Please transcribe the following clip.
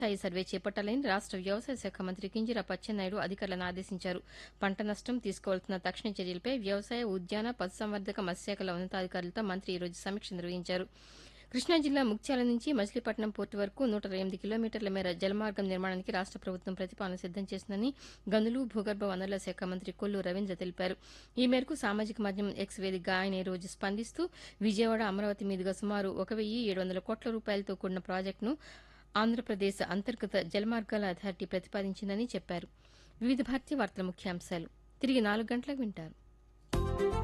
స్థాయి సర్వే చేపట్టాలని రాష్ట వ్యవసాయ శాఖ మంత్రి కింజరాపు అచ్చెన్నాయుడు అధికారులను ఆదేశించారు పంట నష్టం తీసుకోవాల్సిన తక్షణ చర్యలపై వ్యవసాయ ఉద్యాన పశుసంవర్ధక మత్స్యశాఖల ఉన్నతాధికారులతో మంత్రి ఈ రోజు సమీక్ష నిర్వహించారు కృష్ణా జిల్లా ముక్త్యాల నుంచి మచిలీపట్నం పోర్టు వరకు నూట ఎనిమిది కిలోమీటర్ల మేర జలమార్గం నిర్మాణానికి రాష్ట ప్రభుత్వం ప్రతిపాదన సిద్దం చేసిందని గనులు భూగర్భ వనరుల శాఖ మంత్రి కొల్లు రవీంద్ర తెలిపారు ఈ మేరకు సామాజిక మాధ్యమం ఎక్స్ వేదికగా ఆయన ఈ రోజు స్పందిస్తూ విజయవాడ అమరావతి మీదుగా సుమారు ఒక వెయ్యి ఏడు వందల కోట్ల రూపాయలతో కూడిన ప్రాజెక్టును ఆంధ్రప్రదేశ్ అంతర్గత జలమార్గాల అథారిటీ ప్రతిపాదించిందని చెప్పారు వివిధ భారతీయ వార్తల ముఖ్యాంశాలు తిరిగి నాలుగు గంటలకు వింటారు